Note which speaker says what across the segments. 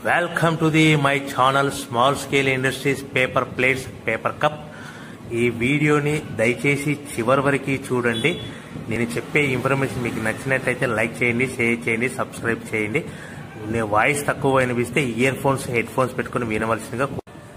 Speaker 1: Welcome to the my channel small scale industries paper plates paper cup ఈ వీడియోని దయచేసి చివరి వరకు చూడండి నేను చెప్పే ఇన్ఫర్మేషన్ మీకు నచ్చినట్లయితే లైక్ చేయండి షేర్ చేయండి సబ్స్క్రైబ్ చేయండి నేను వాయిస్ తక్కువ వినిపిస్తే ఇయర్ ఫోన్స్ హెడ్ ఫోన్స్ పెట్టుకుని వినవలసిందిగా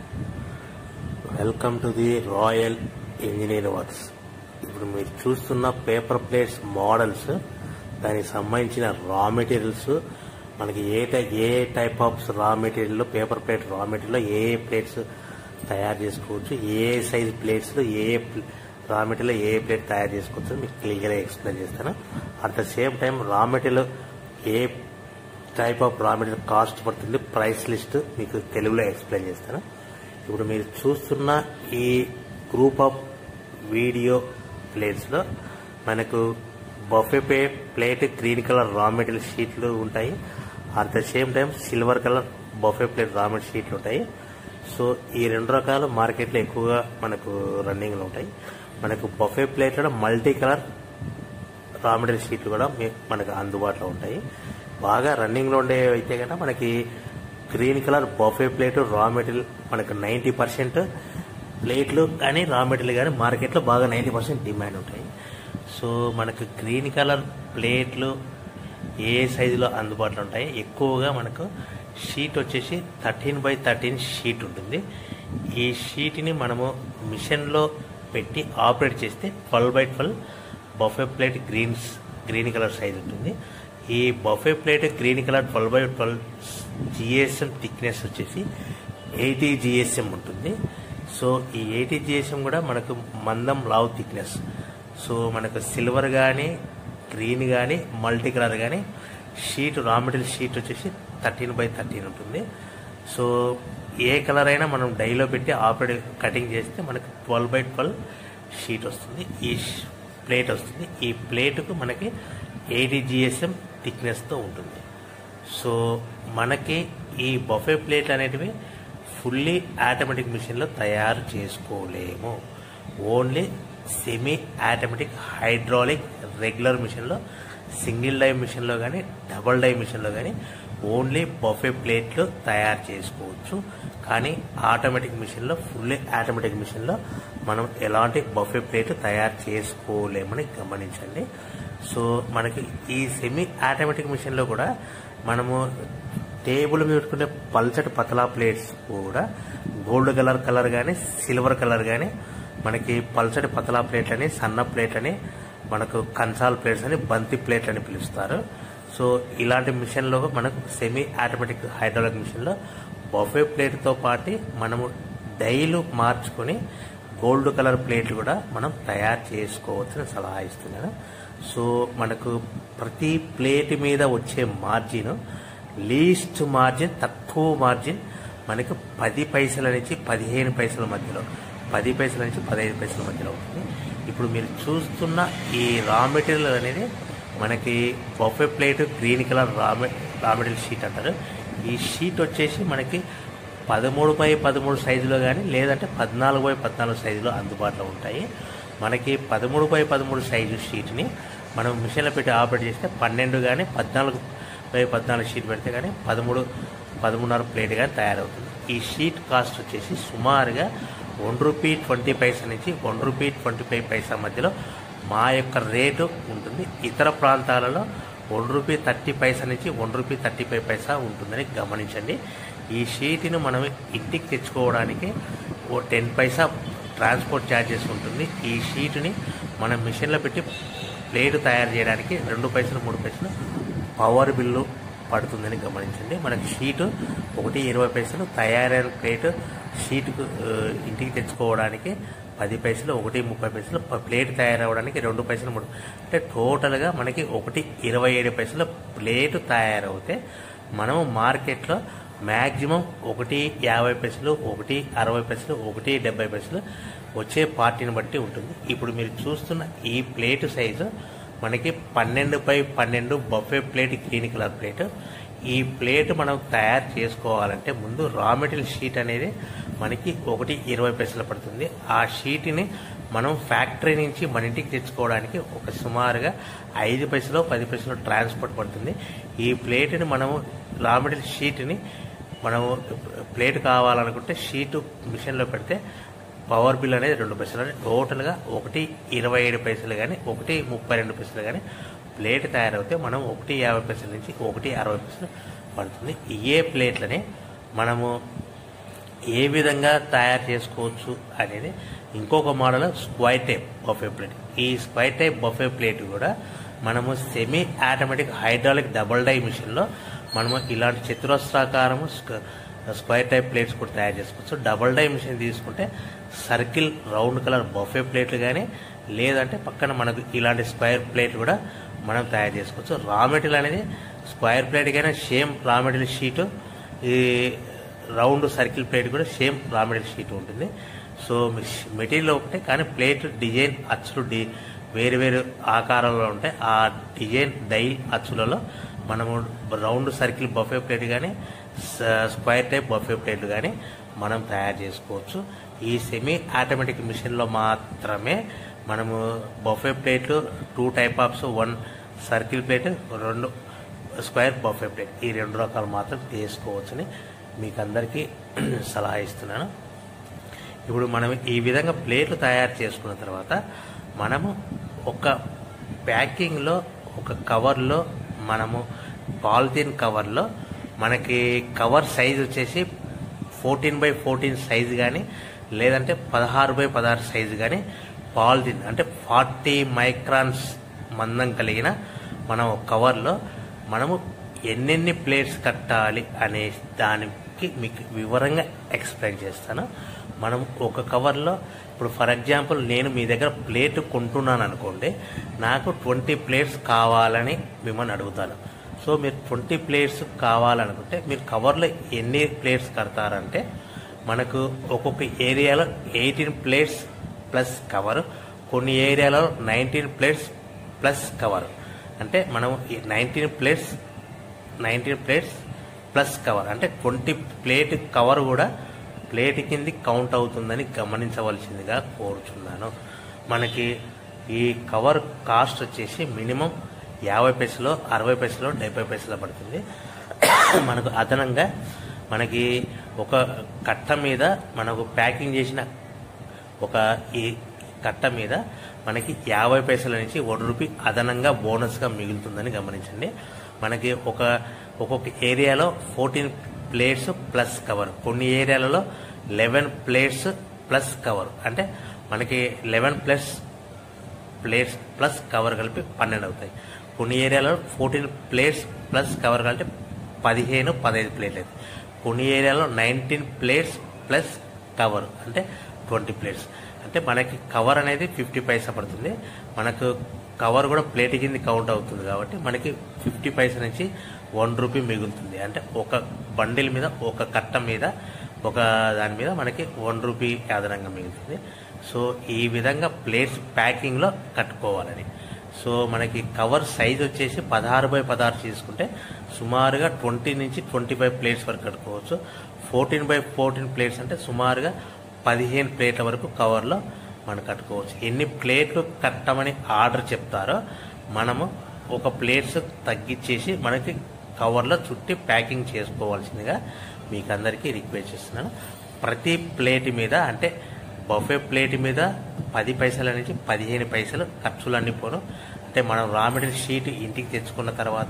Speaker 1: welcome to the royal engineer works ఇప్పుడు మీరు చూస్తున్న పేపర్ ప్లేట్స్ మోడల్స్ దానికి సంబంధించిన రా మెటీరియల్స్ మనకి ఏ టై- ఏ type of raw material paper plate raw material ఏ ఏ ప్లేట్స్ తయారు చేసుకోవచ్చు ఏ ఏ సైజ్ ప్లేట్స్ ఏ ఏ రా మెటీరియల్ ఏ ఏ ప్లేట్ తయారు చేసుకోవచ్చు మీకు క్లియర్గా ఎక్స్ప్లెయిన్ చేస్తాను at the same time raw material ఏ type of raw material cost పడుతుంది ప్రైస్ లిస్ట్ మీకు తెలుగులో ఎక్స్ప్లెయిన్ చేస్తాను ఇప్పుడు మీరు చూస్తున్న ఈ గ్రూప్ ఆఫ్ వీడియో ప్లేట్స్లో మనకు బఫే పే plate green colour raw material షీట్లు ఉంటాయి at the same time silver colour buffet plate raw material షీట్లు ఉంటాయి సో ఈ రెండు రకాలు మార్కెట్లో ఎక్కువగా మనకు రన్నింగ్లో ఉంటాయి మనకు బఫే ప్లేట్లో మల్టీ కలర్ రా మెటీరియల్ షీట్లు కూడా మీ- మనకు అందుబాటులో ఉంటాయి బాగా రన్నింగ్లో ఉండే అయితే కనుక మనకి green colour buffet plate raw material మనకు నైంటీ పర్సెంట్ ప్లేట్లు కానీ రా మెటీరియల్ కానీ మార్కెట్లో బాగా నైంటీ పర్సెంట్ డిమాండ్ ఉంటాయి సో మనకు గ్రీన్ కలర్ ప్లేట్లు ఏ సైజులో అందుబాటులో ఉంటాయి ఎక్కువగా మనకు షీట్ వచ్చేసి థర్టీన్ బై థర్టీన్ షీట్ ఉంటుంది ఈ షీట్ని మనము మిషన్లో పెట్టి ఆపరేట్ చేస్తే twelve by twelve buffet plate greens green colour size ఉంటుంది ఈ buffet plate green colour twelve by twelve GSM thickness వచ్చేసి ఎయిటీ జిఎస్ఎం ఉంటుంది సో ఈ ఎయిటీ జిఎస్ఎం కూడా మనకు మందం లావ్ థిక్నెస్ సో మనకు సిల్వర్ కానీ గ్రీన్ కానీ మల్టీ కలర్ కానీ షీట్ రా మెటీరియల్ షీట్ వచ్చేసి థర్టీన్ బై థర్టీన్ ఉంటుంది సో ఏ కలర్ అయినా మనం డైలో పెట్టి ఆపరేట్ కటింగ్ చేస్తే మనకు ట్వెల్వ్ బై ట్వెల్వ్ షీట్ వస్తుంది ఈ ప్లేట్ వస్తుంది ఈ ప్లేట్కు మనకి ఎయిటీ జిఎస్ఎం థిక్నెస్తో ఉంటుంది సో మనకి ఈ బఫే ప్లేట్ అనేటివి ఫుల్లీ ఆటోమేటిక్ మిషన్లో తయారు చేసుకోలేము only semi automatic hydraulic regular మిషన్లో సింగిల్ డై మిషన్లో కానీ డబల్ డై మిషన్లో కానీ ఓన్లీ బఫే ప్లేట్లు తయారు చేసుకోవచ్చు కానీ ఆటోమేటిక్ మిషన్లో ఫుల్లీ ఆటోమేటిక్ మిషన్లో మనం ఎలాంటి బఫే ప్లేట్ తయారు చేసుకోలేమని గమనించండి సో మనకి ఈ సెమీ ఆటోమేటిక్ మిషన్లో కూడా మనము టేబుల్ మీద పెట్టుకునే పల్చటి పతలా ప్లేట్స్ కూడా గోల్డ్ కలర్ కలర్ కానీ సిల్వర్ కలర్ కానీ మనకి పల్చటి పతలా ప్లేట్ అని సన్న ప్లేట్ అని మనకు కన్సాల్ ప్లేట్స్ అని బంతి ప్లేట్ అని పిలుస్తారు సో ఇలాంటి మిషన్లో మనకు సెమీ ఆటోమేటిక్ హైడ్రాలిక్ మిషన్లో బఫే ప్లేట్తో పాటు మనము డైలు మార్చుకొని గోల్డ్ కలర్ ప్లేట్లు కూడా మనం తయారు చేసుకోవచ్చని సలహా ఇస్తున్నాను సో మనకు ప్రతి ప్లేట్ మీద వచ్చే మార్జిన్ లీస్ట్ మార్జిన్ తక్కువ మార్జిన్ మనకు పది పైసల నుంచి పదిహేను పైసల మధ్యలో పది పైసల నుంచి పదహైదు పైసల మధ్యలో ఉంటుంది ఇప్పుడు మీరు చూస్తున్న ఈ రా మెటీరియల్ అనేది మనకి బఫే ప్లేట్ గ్రీన్ కలర్ రా మె రా మెటీరియల్ షీట్ అంటారు ఈ షీట్ వచ్చేసి మనకి పదమూడు బై పదమూడు సైజులో కానీ లేదంటే పద్నాలుగు బై పద్నాలుగు సైజులో అందుబాటులో ఉంటాయి మనకి పదమూడు బై పదమూడు సైజు షీట్ని మనం మిషన్లో పెట్టి ఆపరేట్ చేస్తే పన్నెండు కానీ పద్నాలుగు బై పద్నాలుగు షీట్ పెడితే కానీ పదమూడు పదమూడున్నర ప్లేట్ కానీ తయారవుతుంది ఈ షీట్ కాస్ట్ వచ్చేసి సుమారుగా వన్ రూపీ ట్వంటీ పైసా నుంచి one rupee twenty five paisa మధ్యలో మా యొక్క రేటు ఉంటుంది ఇతర ప్రాంతాలలో వన్ రూపీ థర్టీ పైసా నుంచి one rupee thirty five paisa ఉంటుందని గమనించండి ఈ షీట్ని మనం ఇంటికి తెచ్చుకోవడానికి ఓ టెన్ పైసా ట్రాన్స్పోర్ట్ ఛార్జెస్ ఉంటుంది ఈ షీట్ని మనం మిషన్లో పెట్టి ప్లేట్ తయారు చేయడానికి రెండు పైసలు మూడు పైసలు పవర్ బిల్లు పడుతుందని గమనించండి మనకి షీటు ఒకటి ఇరవై పైసలు తయారైన ప్లేట్ షీట్కు ఆ, ఇంటికి తెచ్చుకోవడానికి పది పైసలు ఒకటి ముప్పై పైసలు ప- ప్లేట్ తయారవడానికి రెండు పైసలు మూడు అంటే టోటల్గా మనకి ఒకటి ఇరవై ఏడు పైసలు ప్లేట్ తయారవుతే మనము మార్కెట్లో మ్యాక్సిమం ఒకటి యాభై పైసలు ఒకటి అరవై పైసలు ఒకటి డెబ్బై పైసలు వచ్చే పార్టీని బట్టి ఉంటుంది ఇప్పుడు మీరు చూస్తున్న ఈ ప్లేట్ సైజు మనకి పన్నెండు బై పన్నెండు buffet plate green colour plate ఈ ప్లేట్ మనం తయారు చేసుకోవాలంటే ముందు రా మెటీరియల్ షీట్ అనేది మనకి ఒకటి ఇరవై పైసలు పడుతుంది ఆ షీట్ని మనం ఫ్యాక్టరీ నుంచి మన ఇంటికి తెచ్చుకోవడానికి ఒక సుమారుగా ఐదు పైసలు పది పైసలు ట్రాన్స్పోర్ట్ పడుతుంది ఈ ప్లేట్ని మనము రా మెటీరియల్ షీట్ని మనము ప్లేట్ కావాలనుకుంటే షీటు మిషన్లో పెడితే పవర్ బిల్ అనేది రెండు పైసలు అంటే టోటల్గా ఒకటి ఇరవై ఏడు పైసలు కానీ ఒకటి ముప్పై రెండు పైసలు కానీ ప్లేట్ తయారవుతే మనం ఒకటి యాభై పైసల నుంచి ఒకటి అరవై పైసలు పడుతుంది ఏ ప్లేట్లని మనము ఏ విధంగా తయారు చేసుకోవచ్చు అనేది ఇంకొక model square type buffet plate ఈ స్క్వైర్ టైప్ బఫే ప్లేట్ కూడా మనము semi automatic hydraulic double die మిషన్లో మనము ఇలాంటి చతురస్రాకారము స్క- స్క్వైర్ టైప్ ప్లేట్స్ కూడా తయారు చేసుకోవచ్చు డబుల్ డై మిషన్ తీసుకుంటే సర్కిల్ రౌండ్ కలర్ బఫే ప్లేట్లు కానీ లేదంటే పక్కన మనకు ఇలాంటి స్క్వైర్ ప్లేట్ కూడా మనం తయారు చేసుకోవచ్చు రా మెటీరియల్ అనేది స్క్వైర్ ప్లేట్ కానీ సేమ్ రా మెటీరియల్ షీటు ఈ రౌండ్ సర్కిల్ ప్లేట్ కూడా సేమ్ రా మెటీరియల్ షీట్ ఉంటుంది సో మెటీరియల్ ఒకటే కానీ ప్లేట్ డిజైన్ అచ్చులు డి వేరు వేరు ఆకారంలో ఉంటాయి ఆ డిజైన్ డై అచ్చులలో మనము రౌండ్ సర్కిల్ బఫే ప్లేట్ కానీ స్క్వైర్ టైప్ బఫే ప్లేట్ కానీ మనం తయారు చేసుకోవచ్చు ఈ సెమీ ఆటోమేటిక్ మిషన్లో మాత్రమే మనము బఫే ప్లేట్లు టూ టైప్ ఆఫ్స్ వన్ సర్కిల్ ప్లేట్ రెండు స్క్వేర్ బఫే ప్లేట్ ఈ రెండు రకాలు మాత్రం చేసుకోవచ్చని మీకు అందరికీ సలహా ఇస్తున్నాను ఇప్పుడు మనం ఈ విధంగా ప్లేట్లు తయారు చేసుకున్న తర్వాత మనము ఒక ప్యాకింగ్లో ఒక కవర్లో మనము పాలిథిన్ కవర్లో మనకి కవర్ సైజ్ వచ్చేసి ఫోర్టీన్ బై ఫోర్టీన్ సైజు కానీ లేదంటే పదహారు బై పదహారు సైజు కానీ పాలిథిన్ అంటే ఫార్టీ మైక్రాన్స్ మందం కలిగిన మనం ఒక కవర్లో మనము ఎన్నెన్ని ప్లేట్స్ కట్టాలి అనే దానికి మీకు వివరంగా ఎక్స్ప్లెయిన్ చేస్తాను మనం ఒక కవర్లో ఇప్పుడు ఫర్ ఎగ్జాంపుల్ నేను మీ దగ్గర ప్లేట్ కొంటున్నాను అనుకోండి నాకు ట్వంటీ ప్లేట్స్ కావాలని మిమ్మల్ని అడుగుతాను సో మీరు ట్వంటీ ప్లేట్స్ కావాలనుకుంటే మీరు కవర్లో ఎన్ని ప్లేట్స్ కడతారంటే మనకు ఒక్కొక్క ఏరియాలో ఎయిటీన్ ప్లేట్స్ ప్లస్ కవర్ కొన్ని ఏరియాలో నైన్టీన్ ప్లేట్స్ ప్లస్ కవర్ అంటే మనం nineteen plates nineteen plates plus cover అంటే ట్వంటీ ప్లేట్ కవర్ కూడా ప్లేట్ కింది కౌంట్ అవుతుందని గమనించవలసిందిగా కోరుచున్నాను మనకి ఈ కవర్ కాస్ట్ వచ్చేసి మినిమం యాభై పైసలు అరవై పైసలు డెబ్బై పైసలు పడుతుంది మనకు అదనంగా మనకి ఒక కట్ట మీద మనకు ప్యాకింగ్ చేసిన ఒక ఈ కట్ట మీద మనకి యాభై పైసల నుంచి వన్ రూపీ అదనంగా బోనస్గా మిగులుతుందని గమనించండి మనకి ఒక ఒక్కొక్క ఏరియాలో ఫోర్టీన్ ప్లేట్స్ ప్లస్ కవర్ కొన్ని ఏరియాలలో లెవెన్ ప్లేట్స్ ప్లస్ కవర్ అంటే మనకి eleven plus plates plus cover కలిపి పన్నెండు అవుతాయి కొన్ని ఏరియాలో ఫోర్టీన్ ప్లేట్స్ ప్లస్ కవర్ కలిపి పదిహేను పదహైదు ప్లేట్లు అవుతాయి కొన్ని ఏరియాలో నైన్టీన్ ప్లేట్స్ ప్లస్ కవర్ అంటే ట్వంటీ ప్లేట్స్ అంటే మనకి కవర్ అనేది ఫిఫ్టీ పైసా పడుతుంది మనకు కవర్ కూడా ప్లేట్ కింద కౌంట్ అవుతుంది కాబట్టి మనకి ఫిఫ్టీ పైసా నుంచి వన్ రూపీ మిగులుతుంది అంటే ఒక బండిల్ మీద ఒక కట్ట మీద ఒక దాని మీద మనకి వన్ రూపీ అదనంగా మిగులుతుంది సో ఈ విధంగా ప్లేట్స్ ప్యాకింగ్లో కట్టుకోవాలని సో మనకి కవర్ సైజ్ వచ్చేసి పదహారు బై పదహారు తీసుకుంటే సుమారుగా ట్వంటీ నుంచి ట్వంటీ ఫైవ్ ప్లేట్స్ వరకు కట్టుకోవచ్చు ఫోర్టీన్ బై ఫోర్టీన్ ప్లేట్స్ అంటే సుమారుగా పదిహేను ప్లేట్ల వరకు కవర్లో మనం కట్టుకోవచ్చు ఎన్ని ప్లేట్లు కట్టమని ఆర్డర్ చెప్తారో మనము ఒక ప్లేట్స్ తగ్గించేసి మనకి కవర్లో చుట్టి ప్యాకింగ్ చేసుకోవాల్సిందిగా మీకు అందరికీ రిక్వెస్ట్ చేస్తున్నాను ప్రతి ప్లేట్ మీద అంటే బఫే ప్లేట్ మీద పది పైసల నుంచి పదిహేను పైసలు ఖర్చులన్నీ పోను అంటే మనం రా మెటీరియల్ షీట్ ఇంటికి తెచ్చుకున్న తర్వాత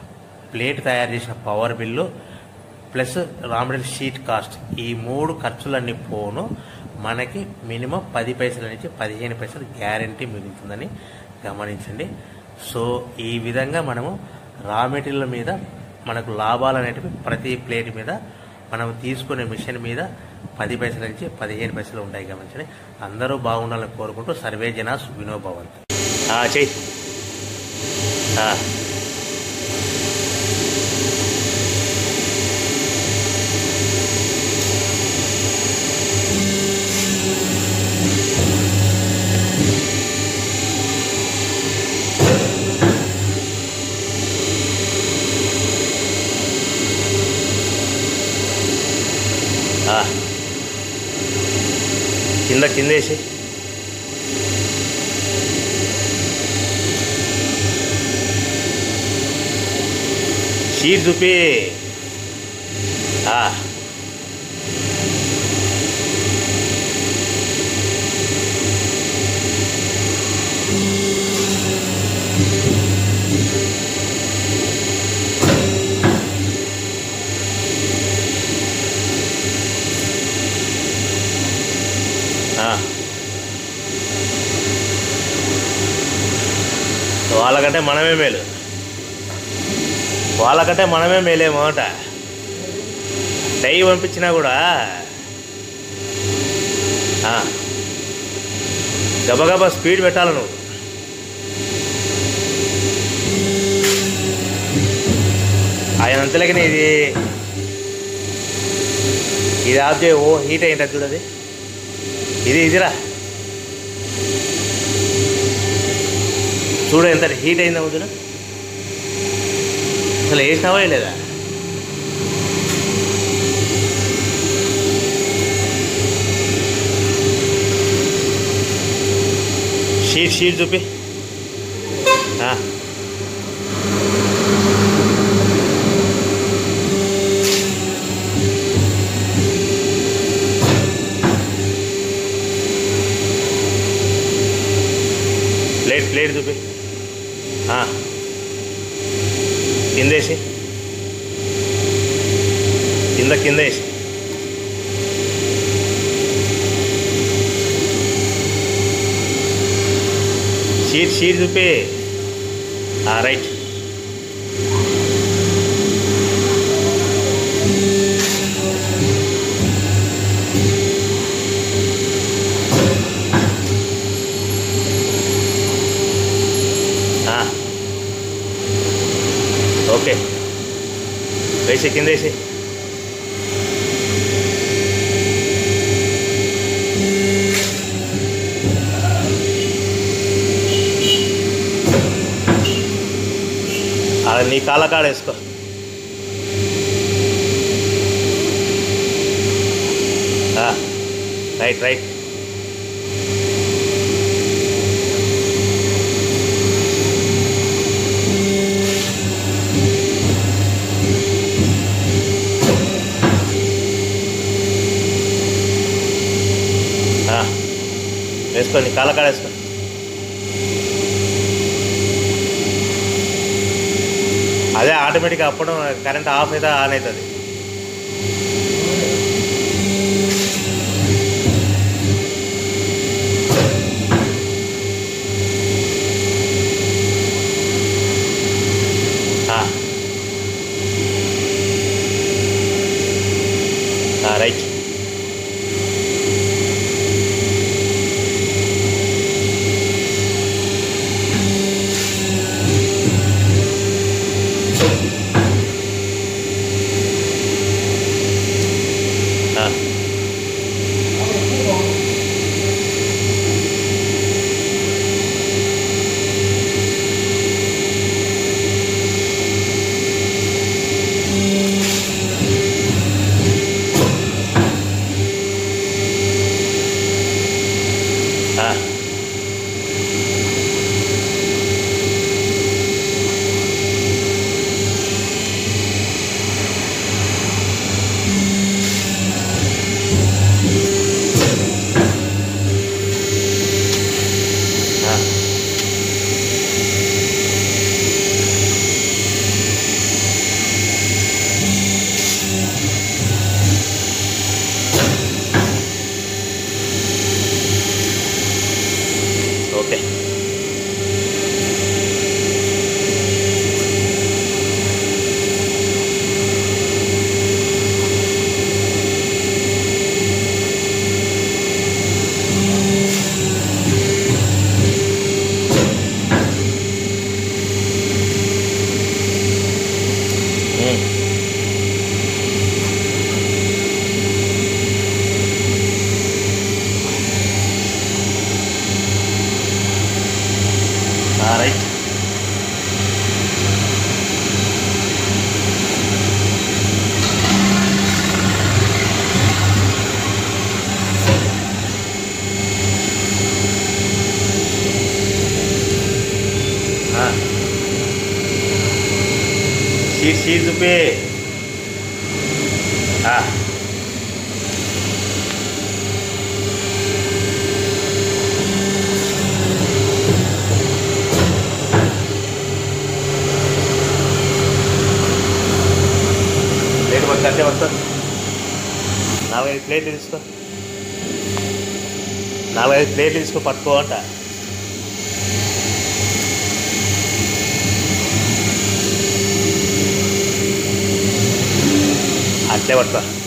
Speaker 1: ప్లేట్ తయారు చేసిన power bill plus raw material sheet cost ఈ మూడు ఖర్చులన్నీ పోను మనకి మినిమం పది పైసల నుంచి పదిహేను పైసలు గ్యారంటీ మిగులుతుందని గమనించండి సో ఈ విధంగా మనము రా మెటీరియల్ మీద మనకు లాభాలు అనేటివి ప్రతి ప్లేట్ మీద మనం తీసుకునే మిషన్ మీద పది పైసల నుంచి పదిహేను పైసలు ఉంటాయి గమనించండి అందరూ బాగుండాలని కోరుకుంటూ సర్వే జన సుఖినో భవంతు చెయ్యి కింద కిందేసి షీట్ చూపి ఆ. ఆ. వాళ్ళకంటే మనమే మేలు వాళ్ళకంటే మనమే మేలేమో అంట డై పంపించినా కూడా ఆ, గబగబా స్పీడ్ పెట్టాలి నువ్వు ఆయన అంతలకి ఇది ఇది ఆఫ్ చేయి ఓ హీట్ అయింది చూడది ఇది ఇదిరా చూడు ఎంత హీట్ అయిందా వద్దున అసలు వేసినావా లేదా షీట్ షీట్ చూపి ఆ. ప్లేట్ ప్లేట్ చూపి ఆ. కిందేసి కింద కింద వేసి షీట్ షీట్ చూపి ఆ, రైట్ ఆ. ఓకే వేసి కింద వేసి ఆడ నీ కాళ్ళ కాడ వేసుకో ఆ, రైట్ రైట్ ఆ, వేసుకో నీ కాళ్ళ కాడ వేసుకో అదే ఆటోమేటిక్గా అప్పుడు కరెంట్ ఆఫ్ అయితే ఆన్ అవుతుంది ఆ. ఆ, right ah. Ah. Ah. Okay um. Ah, right ఆ. షీట్ షీట్ చూపి ఆ. ప్లేట్ పట్టు అంతే పట్టు నాలుగైదు ప్లేట్లు తీసుకో నాలుగైదు ప్లేట్లు తీసుకో పట్టుకో అంట అట్లే పట్టుకో